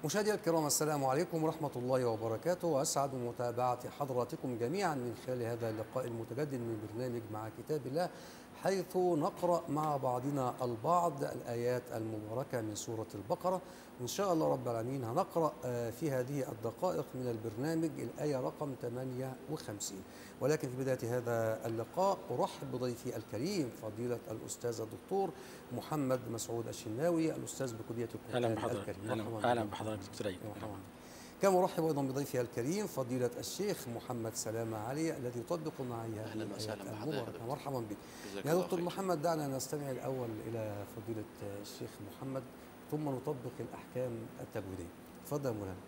مشاهدينا الكرام السلام عليكم ورحمة الله وبركاته وأسعد متابعة حضراتكم جميعا من خلال هذا اللقاء المتجدد من برنامج مع كتاب الله حيث نقرأ مع بعضنا البعض الآيات المباركة من سورة البقرة وإن شاء الله رب العالمين هنقرأ في هذه الدقائق من البرنامج الآية رقم 58 ولكن في بداية هذا اللقاء أرحب بضيفي الكريم فضيلة الأستاذ الدكتور محمد مسعود الشناوي الأستاذ بكلية القرآن اهلا بحضرتك الكريم اهلا اهلا بحضرتك دكتور ايمن مرحبا. كما أرحب أيضا بضيفي الكريم فضيلة الشيخ محمد سلامة علي الذي يطبق معي هذه أهلاً وسهلاً الآيات بحضرتك. المباركة مرحبا بك جزاك يا الله دكتور خير. محمد دعنا نستمع الأول إلى فضيلة الشيخ محمد ثم نطبق الأحكام التجويدية تفضل يا مولانا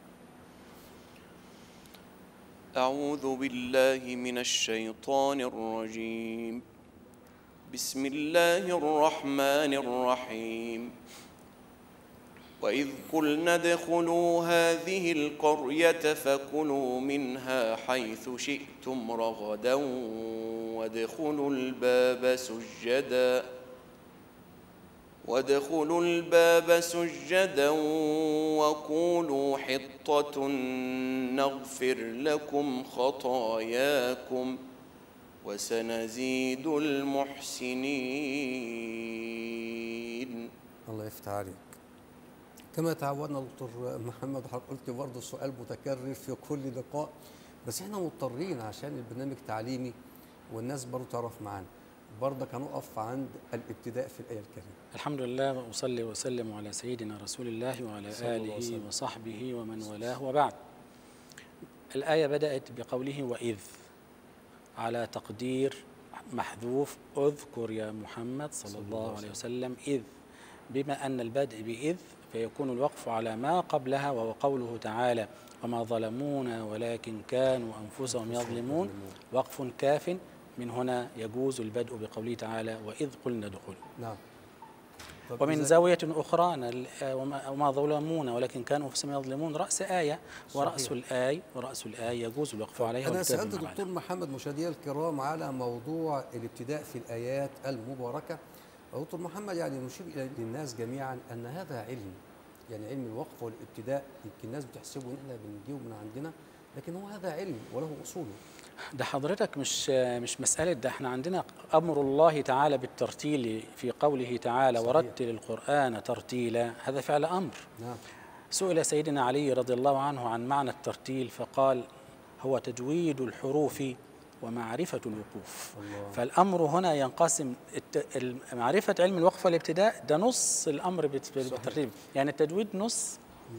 أعوذ بالله من الشيطان الرجيم بسم الله الرحمن الرحيم وإذ قلنا ادخلوا هذه القرية فكلوا منها حيث شئتم رغدا وادخلوا الباب سجدا وادخلوا الباب سجدا وقولوا حطة نغفر لكم خطاياكم وسنزيد المحسنين الله يفتح عليك كما تعودنا دكتور محمد حضرتك قلت برضه سؤال متكرر في كل لقاء بس احنا مضطرين عشان البرنامج تعليمي والناس برضه تعرف معانا برضك هنقف عند الابتداء في الآية الكريمة الحمد لله واصلي واسلم على سيدنا رسول الله وعلى صلى الله اله وسلم. وصحبه ومن والاه وبعد الايه بدات بقوله واذ على تقدير محذوف اذكر يا محمد صلى الله عليه وسلم اذ بما ان البدء باذ فيكون الوقف على ما قبلها وهو قوله تعالى وما ظلمونا ولكن كانوا انفسهم يظلمون وقف كاف من هنا يجوز البدء بقوله تعالى واذ قلنا ادخلوا نعم طب ومن إذا- زاوية أخرى أن ال- آه وما وما ظلمون ولكن كانوا أنفسهم يظلمون رأس آية ورأس صحيح. الآية ورأس الآية يجوز الوقف عليها أنا والكتاب سألت مع دكتور محمد مشاهدينا الكرام على موضوع الابتداء في الآيات المباركة دكتور محمد يعني نشير إلى للناس جميعا أن هذا علم يعني علم الوقف والابتداء يمكن الناس بتحسبه إن احنا بنجيبه من عندنا لكن هو هذا علم وله أصوله ده حضرتك مش مش مسألة ده احنا عندنا أمر الله تعالى بالترتيل في قوله تعالى صحيح. ورتل القرآن ترتيلا هذا فعل أمر نعم سئل سيدنا علي رضي الله عنه عن معنى الترتيل فقال هو تجويد الحروف ومعرفة الوقوف الله. فالأمر هنا ينقسم الت- ال- معرفة علم الوقف والابتداء ده نص الأمر بت- بالترتيب يعني التجويد نص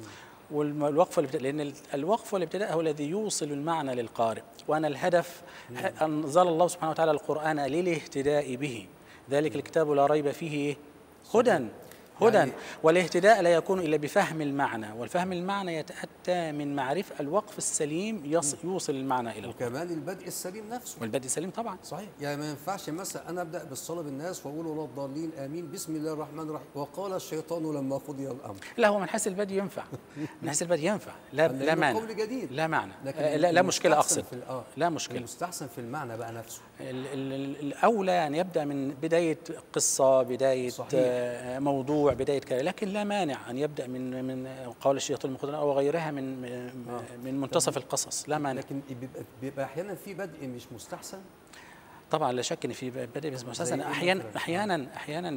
والوقف والابتداء لأن ال- الوقف والابتداء هو الذي يوصل المعنى للقارئ وأنا الهدف ح- أنزل الله سبحانه وتعالى القرآن للاهتداء به ذلك الكتاب لا ريب فيه إيه؟ هدى هدى يعني- والاهتداء لا يكون الا بفهم المعنى والفهم المعنى يتاتى من معرفه الوقف السليم يص يوصل المعنى الى القلب وكمان البدء السليم نفسه والبدء سليم طبعا صحيح يعني ما ينفعش مثلا انا ابدا بالصلاه بالناس واقول ولا الضالين امين بسم الله الرحمن الرحيم وقال الشيطان لما قضي الامر لا هو من حيث البدء ينفع من حيث البدء ينفع لا لأنه لا مانع قول جديد. لا معنى لكن آه، لا, لا مشكله المستحسن اقصد في ال- آه. لا مشكله المستحسن في المعنى بقى نفسه ال- ال- ال- الاولى ان يبدا من بدايه قصه بدايه صحيح. آه، موضوع بدايه كلام لكن لا مانع ان يبدا من من قول الشيطان المخضرين او غيرها من من- من منتصف القصص لا مانع لكن بيبقى, بيبقى احيانا في بدء مش مستحسن طبعا لا شك ان في بدء باسم زي اساسا إيه احيانا مثلاً؟ احيانا احيانا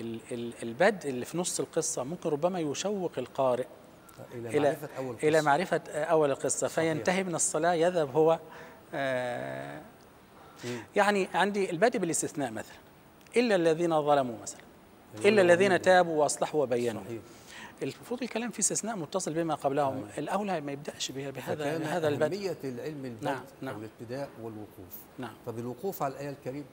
بالبدء اللي في نص القصه ممكن ربما يشوق القارئ الى الى معرفه اول الى قصة. معرفه اول القصه فينتهي من الصلاه يذهب هو آه يعني عندي البدء بالاستثناء مثلا الا الذين ظلموا مثلا الا الذين تابوا واصلحوا وبينوا صحيح المفروض الكلام في استثناء متصل بما قبلهم الاولى ما يبداش به- بهذا فكان بهذا البدء اهميه العلم البدء نعم، نعم. والابتداء والوقوف نعم طب الوقوف على الايه الكريمه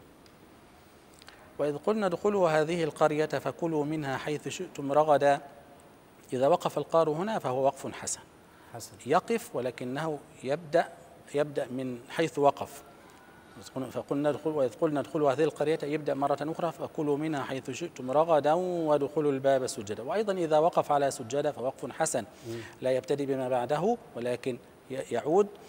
وإذ قلنا ادخلوا هذه القرية فكلوا منها حيث شئتم رغدا إذا وقف القار هنا فهو وقف حسن حسن يقف ولكنه يبدأ يبدأ من حيث وقف فقلنا ادخلوا وإذ قلنا ادخلوا هذه القرية يبدأ مرة أخرى فكلوا منها حيث شئتم رغدا وادخلوا الباب سجدا وأيضا إذا وقف على سجادة فوقف حسن لا يبتدي بما بعده ولكن ي- يعود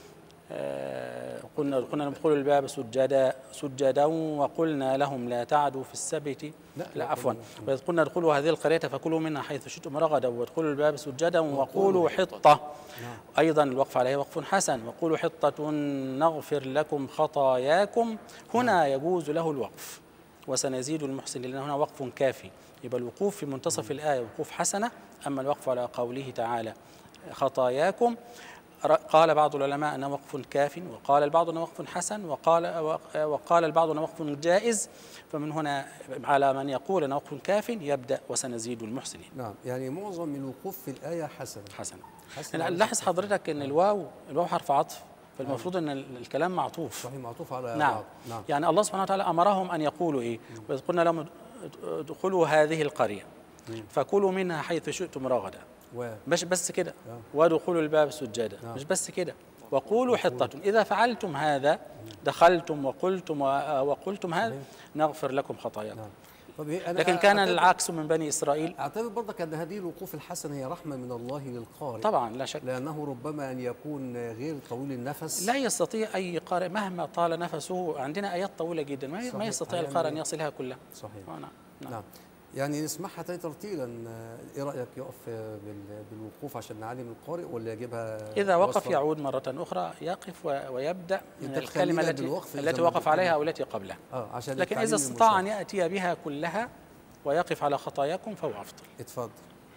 آه، قلنا قلنا لهم ادخلوا الباب سجدا سجدا وقلنا لهم لا تعدوا في السبت لا، لا, لا، عفوا قلنا- وإذ قلنا ادخلوا هذه القرية فكلوا منها حيث شئتم رغدا وادخلوا الباب سجدا وقولوا حطة أيضا الوقف عليه وقف حسن وقولوا حطة نغفر لكم خطاياكم هنا يجوز له الوقف وسنزيد المحسن لأن هنا وقف كافي يبقى الوقوف في منتصف الآية وقوف حسنة أما الوقف على قوله تعالى خطاياكم ر- قال بعض العلماء أنه وقف كاف وقال البعض أنه وقف حسن وقال وقال البعض أنه وقف جائز فمن هنا على من يقول أنه وقف كاف يبدأ وسنزيد المحسنين نعم يعني معظم الوقوف في الآية حسنة حسنا حسن يعني لاحظ حضرتك ان الواو الواو حرف عطف فالمفروض ان ال- الكلام معطوف صحيح معطوف على نعم بعض نعم يعني الله سبحانه وتعالى امرهم ان يقولوا ايه واذ قلنا لهم ادخلوا هذه القريه فكلوا منها حيث شئتم رغدا و مش بس كده نعم. وادخلوا الباب سجدا نعم. مش بس كده وقولوا حطة إذا فعلتم هذا دخلتم وقلتم و- وقلتم هذا نغفر لكم خطاياكم نعم طب إيه، أنا لكن كان أعتبر- العكس من بني إسرائيل أعتبر برضك أن هذه الوقوف الحسنة هي رحمة من الله للقارئ طبعا لا شك لأنه ربما أن يكون غير طويل النفس لا يستطيع أي قارئ مهما طال نفسه عندنا آيات طويلة جدا ما ما صحيح. يستطيع يعني- القارئ أن يصلها كلها صحيح آه، نعم نعم. نعم يعني نسمعها تاني ترتيلا آه، ايه رايك يقف آه، بال- بالوقوف عشان نعلم القارئ ولا يجيبها إذا وقف وصفاً؟ يعود مرة أخرى يقف و- ويبدأ من أنت الكلمة تخلينا التي بالوقف إذا التي ما وقف قلت عليها لي. أو التي قبلها اه عشان لكن التعليم إذا استطاع أن المسافر. يأتي بها كلها ويقف على خطاياكم فهو أفضل اتفضل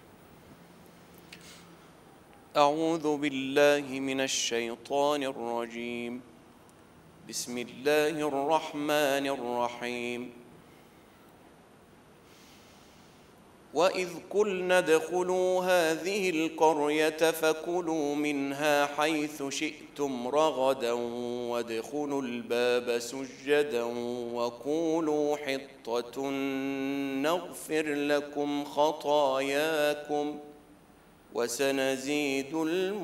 أعوذ بالله من الشيطان الرجيم بسم الله الرحمن الرحيم وإذ قلنا ادخلوا هذه القرية فكلوا منها حيث شئتم رغدا وادخلوا الباب سجدا وقولوا حطة نغفر لكم خطاياكم وسنزيد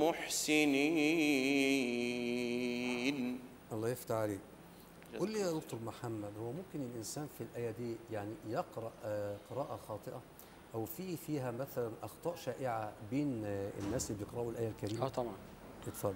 المحسنين الله يفتح عليك قول لي يا دكتور محمد هو ممكن الانسان في الايه دي يعني يقرا آه، قراءه خاطئه او في فيها مثلا اخطاء شائعه بين آه، الناس اللي بيقراوا الايه اه الكريمه طبعا اتفضل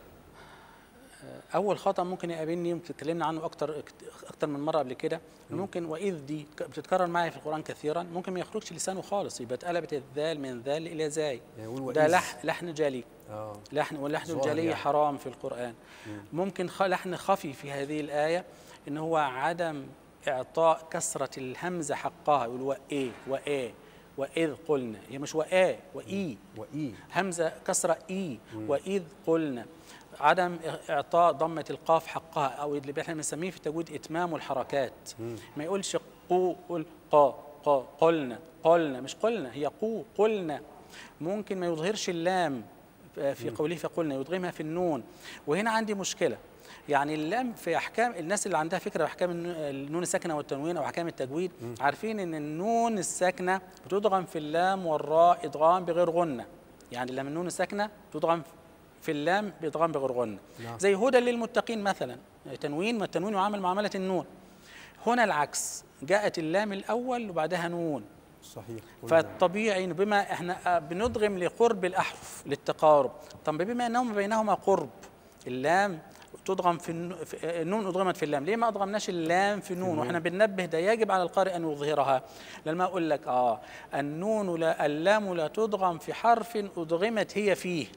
اول خطا ممكن يقابلني يمكن اتكلمنا عنه اكتر اكتر من مره قبل كده إن ممكن واذ دي ك- بتتكرر معايا في القران كثيرا ممكن ما يخرجش لسانه خالص يبقى اتقلبت الذال من ذال الى زاي يعني يقول ده وإذ. لحن لحن جلي اه لحن واللحن ظاهر الجلي يعني. حرام في القرآن ممكن خ- لحن خفي في هذه الآية إن هو عدم إعطاء كسرة الهمزة حقها يقول وإيه وإيه وإذ قلنا هي مش وإيه وإي واي همزة كسرة إي وإذ قلنا عدم إعطاء ضمة القاف حقها أو اللي احنا بنسميه في التجويد إتمام الحركات ما يقولش قو قل قا قا قلنا قلنا مش قلنا هي قو قلنا ممكن ما يظهرش اللام في قوله فقلنا يدغمها في النون وهنا عندي مشكلة يعني اللام في احكام الناس اللي عندها فكره باحكام النون- النون الساكنه والتنوين او احكام التجويد عارفين ان النون الساكنه بتدغم في اللام والراء ادغام بغير غنه يعني لما النون الساكنه تدغم في اللام بادغام بغير غنه نعم. زي هدى للمتقين مثلا تنوين ما التنوين يعامل معامله النون هنا العكس جاءت اللام الاول وبعدها نون صحيح قلنا. فالطبيعي إن بما احنا بندغم لقرب الاحرف للتقارب طب بما انهما بينهما قرب اللام تدغم في النو- في- النون ادغمت في اللام ليه ما ادغمناش اللام في النون واحنا بننبه ده يجب على القارئ ان يظهرها لما اقول لك اه النون لا اللام لا تدغم في حرف ادغمت هي فيه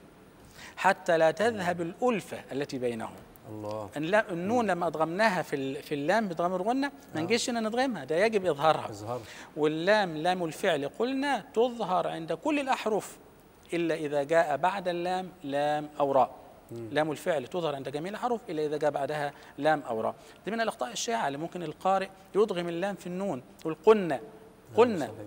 حتى لا تذهب الالفه التي بينهم الله اللا- النون لما ادغمناها في ال- في اللام بادغام الغنه ما نجيش ان ندغمها ده يجب اظهارها اظهر واللام لام الفعل قلنا تظهر عند كل الأحرف إلا إذا جاء بعد اللام لام أو راء لام الفعل تظهر عند جميع الأحرف إلا إذا جاء بعدها لام أو راء دي من الأخطاء الشائعة اللي ممكن القارئ يدغم اللام في النون يقول قلنا قلنا صحيح.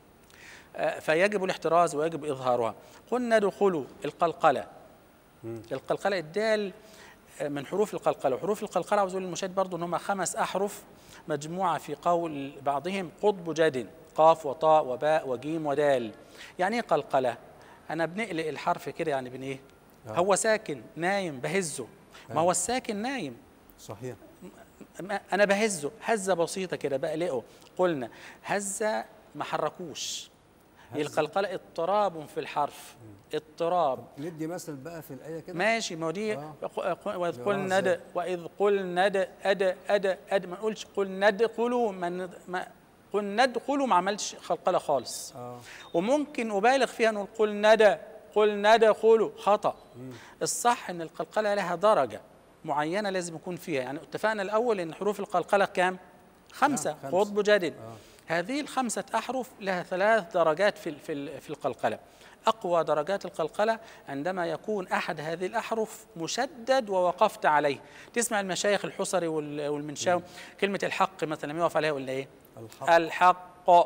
آه، فيجب الاحتراز ويجب إظهارها قلنا دخلوا القلقلة القلقلة الدال آه، من حروف القلقلة وحروف القلقلة عاوز أقول للمشاهد برضو إن هم خمس أحرف مجموعة في قول بعضهم قطب جد قاف وطاء وباء وجيم ودال يعني إيه قلقلة؟ أنا بنقلق الحرف كده يعني بن إيه؟ آه. هو ساكن نايم بهزه ما هو الساكن نايم صحيح ما- انا بهزه هزه بسيطه كده بقلقه قلنا هزه ما حركوش دي القلقله اضطراب في الحرف اضطراب ندي مثل بقى في الايه كده ماشي ما هو دي آه. ق- ق- وإذ آه، قلنا زي- د وإذ قلنا د أد أد أد ما نقولش قل ندخلوا ما ند- ما قل ندخلوا ما عملتش قلقلة خالص اه وممكن أبالغ فيها نقول قل ندى قل ندخلوا خطأ الصح إن القلقلة لها درجة معينة لازم يكون فيها يعني اتفقنا الأول إن حروف القلقلة كام؟ خمسة نعم، خمسة. قطب جدد هذه الخمسة أحرف لها ثلاث درجات في في ال- في القلقلة أقوى درجات القلقلة عندما يكون أحد هذه الأحرف مشدد ووقفت عليه تسمع المشايخ الحصري وال- والمنشاوي كلمة الحق مثلا يقف عليها ولا إيه؟ الحق. الحق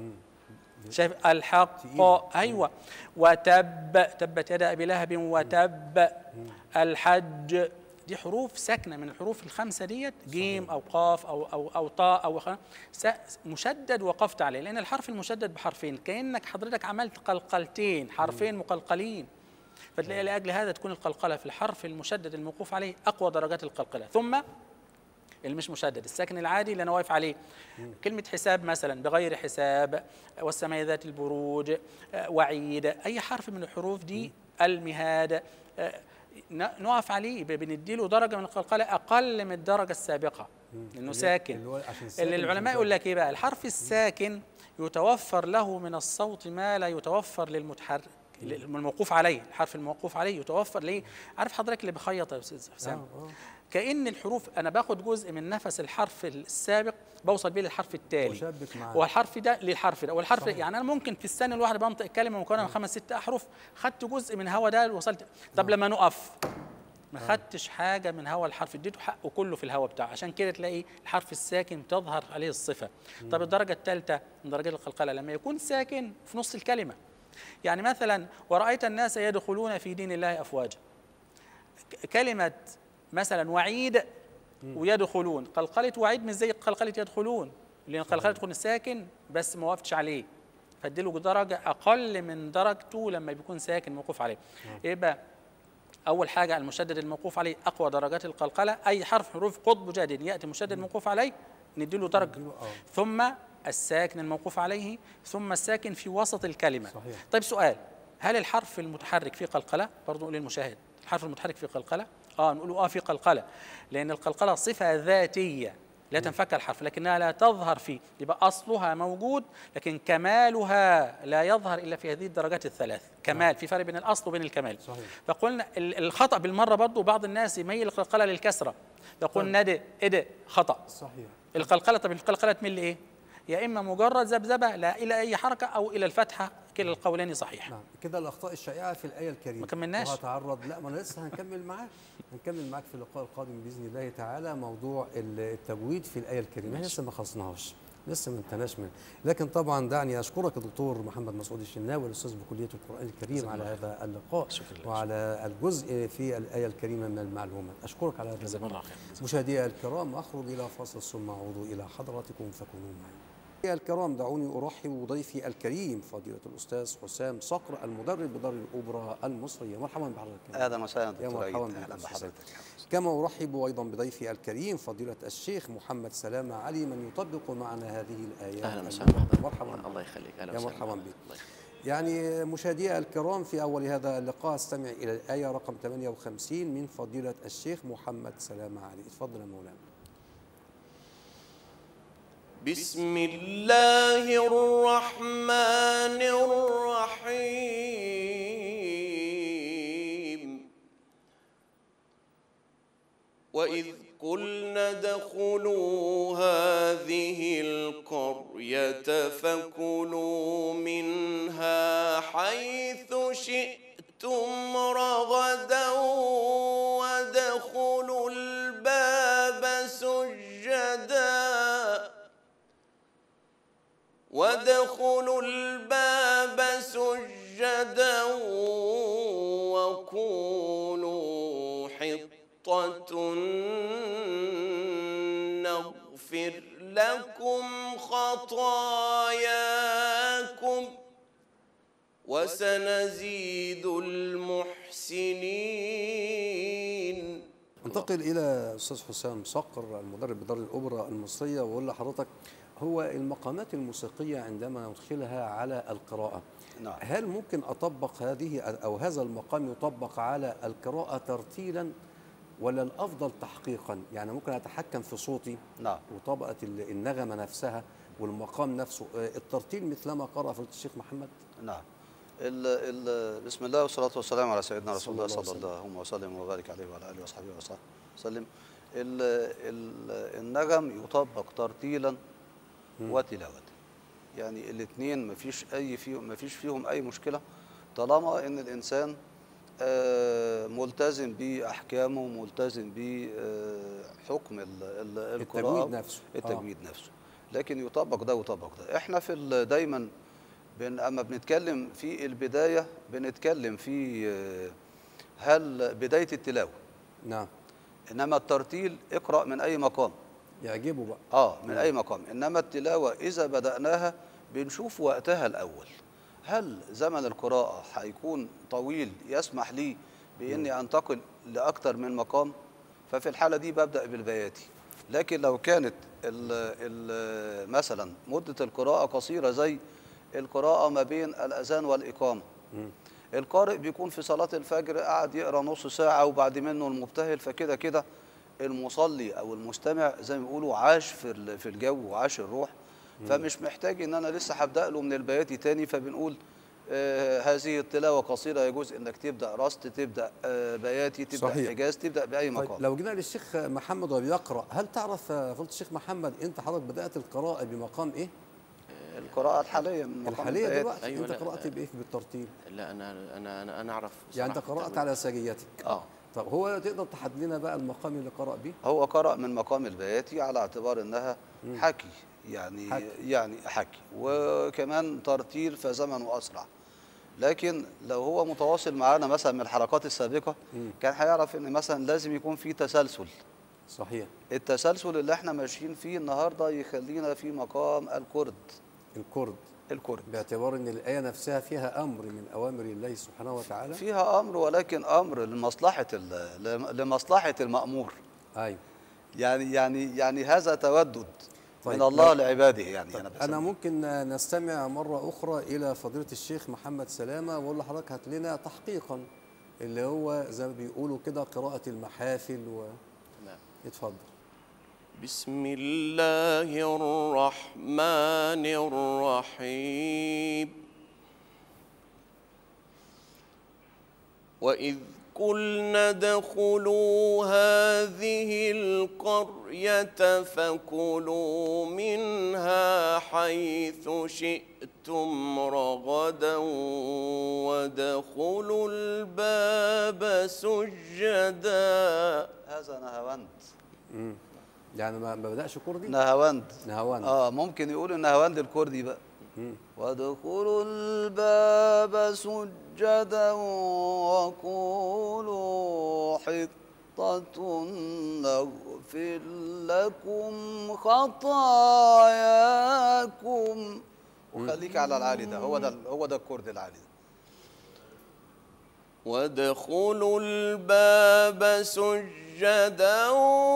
شايف الحق تقيلة. ايوه وتب تبت يدا ابي لهب وتب الحج دي حروف ساكنه من الحروف الخمسه ديت جيم او قاف او او او طاء او خ... س- مشدد وقفت عليه لان الحرف المشدد بحرفين كانك حضرتك عملت قلقلتين حرفين مقلقلين فتلاقي لاجل هذا تكون القلقله في الحرف المشدد الموقوف عليه اقوى درجات القلقله ثم اللي مش مشدد الساكن العادي اللي انا واقف عليه كلمه حساب مثلا بغير حساب والسماء ذات البروج آه، وعيد اي حرف من الحروف دي المهاد آه، ن- نقف عليه ب- بنديله درجه من القلقله اقل من الدرجه السابقه لانه اللي- ساكن اللي هو عشان الساكن اللي مش العلماء مشدد. يقول لك ايه بقى الحرف الساكن يتوفر له من الصوت ما لا يتوفر للمتحرك الموقوف عليه الحرف الموقوف عليه يتوفر ليه عارف حضرتك اللي بيخيط يا استاذ حسام آه، آه. كأن الحروف أنا باخد جزء من نفس الحرف السابق بوصل بيه للحرف التالي وشبك معاه. والحرف ده للحرف ده والحرف يعني أنا ممكن في الثانية الواحدة بنطق كلمة مكونة من خمس ست أحرف خدت جزء من هوا ده وصلت طب لما نقف ما خدتش حاجة من هوا الحرف اديته حقه كله في الهوا بتاعه عشان كده تلاقي الحرف الساكن تظهر عليه الصفة طب الدرجة الثالثة من درجات القلقلة لما يكون ساكن في نص الكلمة يعني مثلا ورأيت الناس يدخلون في دين الله أفواجا ك- كلمة مثلا وعيد ويدخلون قلقلة وعيد مش زي قلقلة يدخلون لأن قلقلة تكون ساكن بس ما وقفتش عليه فاديله درجة أقل من درجته لما بيكون ساكن موقوف عليه يبقى أول حاجة المشدد الموقوف عليه أقوى درجات القلقلة أي حرف حروف قطب جاد يأتي مشدد موقوف عليه نديله درجة نديله، آه. ثم الساكن الموقوف عليه ثم الساكن في وسط الكلمة صحيح. طيب سؤال هل الحرف المتحرك فيه قلقلة؟ برضه نقول للمشاهد الحرف المتحرك فيه قلقلة؟ اه نقول اه في قلقلة لأن القلقلة صفة ذاتية لا تنفك الحرف لكنها لا تظهر فيه يبقى أصلها موجود لكن كمالها لا يظهر إلا في هذه الدرجات الثلاث كمال في فرق بين الأصل وبين الكمال صحيح. فقلنا ال- الخطأ بالمرة برضه بعض الناس يميل القلقلة للكسرة يقول ند إد خطأ صحيح القلقلة طب القلقلة تميل لإيه؟ يا إما مجرد ذبذبة لا إلى أي حركة أو إلى الفتحة كلا القولين صحيح نعم كده الاخطاء الشائعه في الايه الكريمه ما كملناش. وهتعرض لا ما انا لسه هنكمل معاك هنكمل معاك في اللقاء القادم باذن الله تعالى موضوع ال- التجويد في الايه الكريمه احنا لسه ما خلصناهاش لسه ما انتهناش منه لكن طبعا دعني اشكرك دكتور محمد مسعود الشناوي الاستاذ بكليه القران الكريم على هذا اللقاء شكرا لك. وعلى الجزء في الايه الكريمه من المعلومات اشكرك على هذا جزاك اللقاء. الله خير مشاهدينا الكرام اخرج الى فاصل ثم اعود الى حضراتكم فكونوا معي. مشاهدينا الكرام دعوني ارحب بضيفي الكريم فضيله الاستاذ حسام صقر المدرب بدار الاوبرا المصريه مرحبا بحضرتك اهلا وسهلا يا دكتور عيد مرحبا اهلا بك بحضرتك كما ارحب ايضا بضيفي الكريم فضيله الشيخ محمد سلامه علي من يطبق معنا هذه الايات اهلا وسهلا بحضرتك. مرحبا الله يخليك اهلا يا وسهلا مرحبا بحضرتك. بك. الله يخليك. يعني مشاهدي الكرام في أول هذا اللقاء استمع إلى الآية رقم 58 من فضيلة الشيخ محمد سلامة علي تفضل يا مولانا بسم الله الرحمن الرحيم وإذ قلنا ادخلوا هذه القرية فكلوا منها حيث شئتم رغدا وادخلوا الباب سجداً وادخلوا الباب سجدا وقولوا حطة نغفر لكم خطاياكم وسنزيد المحسنين انتقل إلى أستاذ حسام صقر المدرب بدار الأوبرا المصرية وأقول لحضرتك هو المقامات الموسيقية عندما ندخلها على القراءة نعم. هل ممكن أطبق هذه أو هذا المقام يطبق على القراءة ترتيلا ولا الأفضل تحقيقا يعني ممكن أتحكم في صوتي نعم وطبقة ال- النغمة نفسها والمقام نفسه آه، الترتيل مثلما قرأ فضيلة الشيخ محمد نعم ال ال بسم الله والصلاة والسلام على سيدنا رسول الله صلى الله صلى الله وسلم وبارك عليه وعلى آله وصحبه وصحبه وسلم ال ال النغم يطبق ترتيلا وتلاوة يعني الاثنين مفيش أي فيهم مفيش فيهم أي مشكلة طالما إن الإنسان آه، ملتزم بأحكامه ملتزم بحكم ال- ال- القراءة التجويد نفسه. آه. التجويد نفسه لكن يطبق ده ويطبق ده احنا في ال- دايما بن اما بنتكلم في البدايه بنتكلم في آه، هل بدايه التلاوه نعم انما الترتيل اقرا من اي مقام يعجبه بقى اه من اي مقام انما التلاوه اذا بداناها بنشوف وقتها الاول هل زمن القراءه هيكون طويل يسمح لي باني انتقل لاكثر من مقام ففي الحاله دي ببدا بالبياتي لكن لو كانت ال ال مثلا مده القراءه قصيره زي القراءه ما بين الاذان والاقامه القارئ بيكون في صلاة الفجر قاعد يقرا نص ساعة وبعد منه المبتهل فكده كده المصلي أو المستمع زي ما بيقولوا عاش في ال- في الجو وعاش الروح فمش محتاج إن أنا لسه هبدأ له من البياتي تاني فبنقول آه هذه التلاوة قصيرة يجوز إنك تبدأ رست تبدأ آه بياتي تبدأ صحيح. حجاز تبدأ بأي طيب مقام لو جينا للشيخ محمد وهو بيقرأ هل تعرف آه، فضيلة الشيخ محمد أنت حضرتك بدأت القراءة بمقام إيه؟ القراءة الحالية من مقام الحالية البياتي. دلوقتي أيوة، أنت لا، قرأت لا. بإيه بالترتيب؟ لا انا انا انا, أنا اعرف يعني أنت صراحة قرأت التأويل. على سجيتك اه طب هو تقدر تحدد لنا بقى المقام اللي قرأ بيه؟ هو قرأ من مقام البياتي على اعتبار انها حكي يعني حكي. يعني حكي وكمان ترتيل فزمنه اسرع لكن لو هو متواصل معانا مثلا من الحلقات السابقه كان هيعرف ان مثلا لازم يكون في تسلسل صحيح التسلسل اللي احنا ماشيين فيه النهارده يخلينا في مقام الكرد الكرد الكرد باعتبار ان الايه نفسها فيها امر من اوامر الله سبحانه وتعالى فيها امر ولكن امر لمصلحه ال- لمصلحه المامور ايوه يعني يعني يعني هذا تودد طيب، من الله لو- لعباده يعني انا انا بسميه. ممكن نستمع مره اخرى الى فضيله الشيخ محمد سلامه واقول لحضرتك هات لنا تحقيقا اللي هو زي ما بيقولوا كده قراءه المحافل و نعم. اتفضل بسم الله الرحمن الرحيم وإذ قلنا ادخلوا هذه القرية فكلوا منها حيث شئتم رغدا وادخلوا الباب سجدا هذا نهاوند يعني ما ما بداش كردي نهاوند نهاوند. اه ممكن يقول النهاوند الكردي بقى وادخلوا الباب سجدا وقولوا حطة نغفر لكم خطاياكم وخليك على العالي ده هو ده هو ده الكرد العالي ده وادخلوا الباب سجدا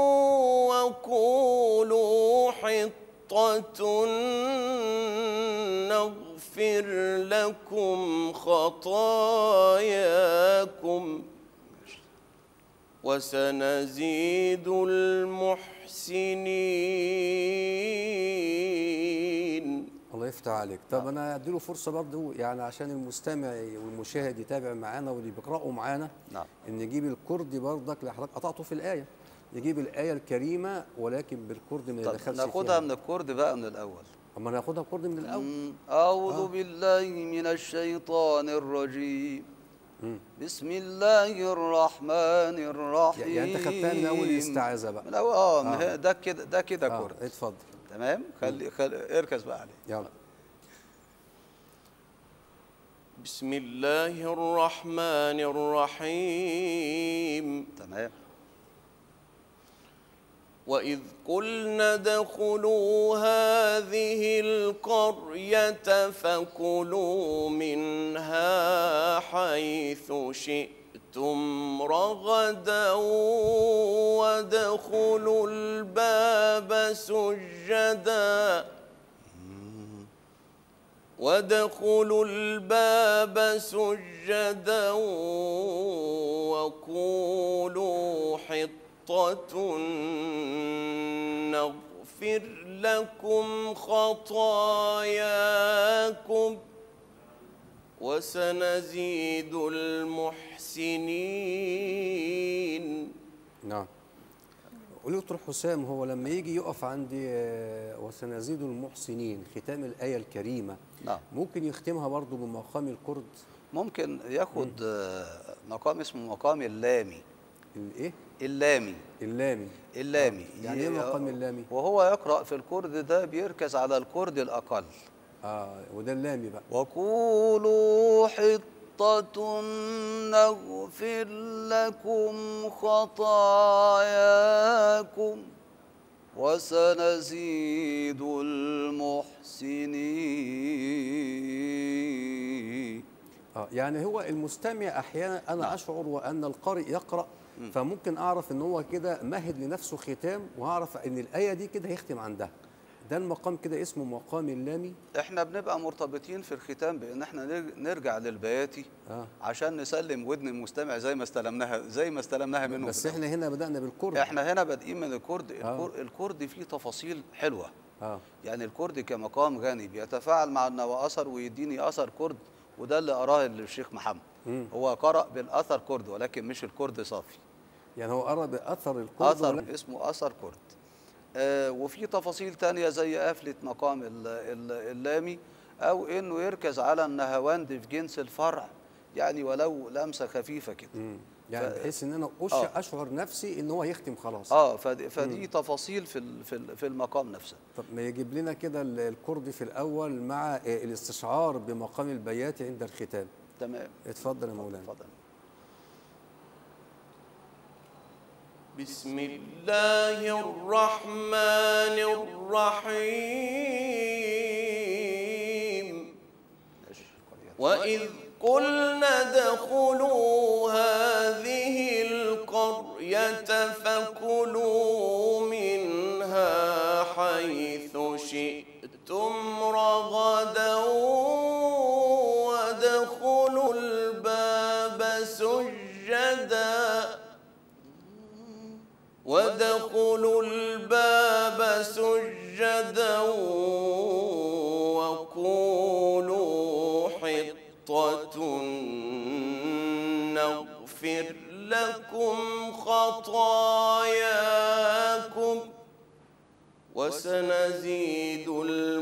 وقولوا حطة نغفر لكم خطاياكم وسنزيد المحسنين الله يفتح عليك طب انا اديله فرصه برضه يعني عشان المستمع والمشاهد يتابع معانا واللي بيقراوا معانا نعم. ان نجيب الكردي برضك اللي حضرتك قطعته في الايه نجيب الايه الكريمه ولكن بالكردي ما طب يدخلش ناخدها فيها من الكرد بقى من الاول اما ناخدها كردي من الاول مم. أعوذ بالله من الشيطان الرجيم بسم الله الرحمن الرحيم يعني انت خدتها من اول الاستعاذه بقى من أول اه آه. آه. ده كده ده كده آه. كرد اتفضل تمام خلي خلي اركز بقى عليه يلا بسم الله الرحمن الرحيم تمام وإذ قلنا ادخلوا هذه القرية فكلوا منها حيث شئتم رغدا وادخلوا الباب سجدا وادخلوا الباب سجدا وقولوا حطة نغفر لكم خطاياكم وسنزيد المحسنين نعم قولي دكتور حسام هو لما يجي يقف عندي آه، وسنزيد المحسنين ختام الآية الكريمة نعم ممكن يختمها برضو بمقام الكرد ممكن ياخد آه، مقام اسمه مقام اللامي الايه اللامي اللامي اللامي آه، يعني ايه مقام اللامي وهو يقرأ في الكرد ده بيركز على الكرد الأقل اه وده اللامي بقى وقولوا حطة نغفر لكم خطاياكم وسنزيد المحسنين اه يعني هو المستمع احيانا انا اشعر وان القارئ يقرا فممكن اعرف ان هو كده مهد لنفسه ختام واعرف ان الايه دي كده هيختم عندها ده المقام كده اسمه مقام اللامي احنا بنبقى مرتبطين في الختام بان احنا نرج- نرجع للبياتي اه عشان نسلم ودن المستمع زي ما استلمناها زي ما استلمناها منه بس في احنا هنا بدانا بالكرد احنا هنا بادئين من الكرد آه. الكر- الكرد فيه تفاصيل حلوه اه يعني الكرد كمقام غني بيتفاعل مع النوى اثر ويديني اثر كرد وده اللي اراه الشيخ محمد مم. هو قرأ بالاثر كرد ولكن مش الكرد صافي يعني هو قرا باثر الكرد اثر ولا- اسمه اثر كرد آه وفي تفاصيل تانية زي قفلة مقام ال- ال- اللامي او انه يركز على النهواند في جنس الفرع يعني ولو لمسة خفيفة كده مم. يعني ف- بحيث ان انا أش... آه. اشعر نفسي ان هو يختم خلاص اه فدي, فدي تفاصيل في ال- في ال- في المقام نفسه طب ما يجيب لنا كده ال- الكرد في الاول مع آه، الاستشعار بمقام البيات عند الختام تمام اتفضل يا مولانا اتفضل بسم الله الرحمن الرحيم ماشي. وإذ قلنا ادخلوا هذه القرية فكلوا منها حيث شئتم رغدا وادخلوا الباب سجدا وادخلوا الباب سجدا وقولوا حطة نغفر لكم خطاياكم وسنزيد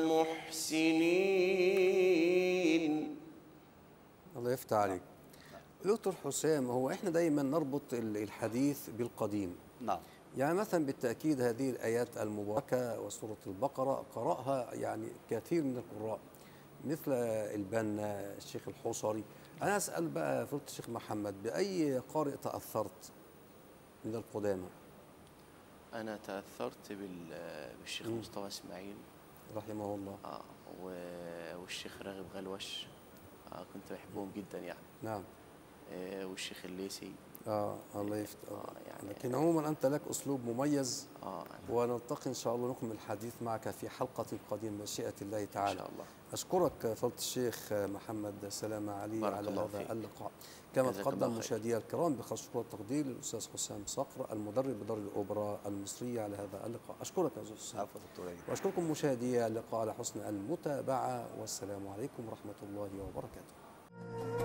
المحسنين الله يفتح عليك دكتور حسام هو احنا دايما نربط ال- الحديث بالقديم نعم يعني مثلا بالتأكيد هذه الآيات المباركة وسورة البقرة قرأها يعني كثير من القراء مثل البنا الشيخ الحصري أنا أسأل بقى فضيلة الشيخ محمد بأي قارئ تأثرت من القدامى أنا تأثرت بال- بالشيخ مم. مصطفى إسماعيل رحمه الله آه و- والشيخ راغب غلوش آه كنت بحبهم جدا يعني نعم آه والشيخ الليسي آه الله يفتح آه يعني لكن عموما أنت لك أسلوب مميز آه ونلتقي إن شاء الله نكمل الحديث معك في حلقة قادمة مشيئة الله إن تعالى شاء الله أشكرك فضيلة الشيخ محمد سلامة علي بارك على الله هذا فيك. اللقاء كما جزاك تقدم الله خير. مشاهدي الكرام بخاص شكر التقدير للأستاذ حسام صقر المدرب بدار الأوبرا المصرية على هذا اللقاء أشكرك يا أستاذ حسام عفوا دكتور أيمن. وأشكركم مشاهدي اللقاء على حسن المتابعة والسلام عليكم ورحمة الله وبركاته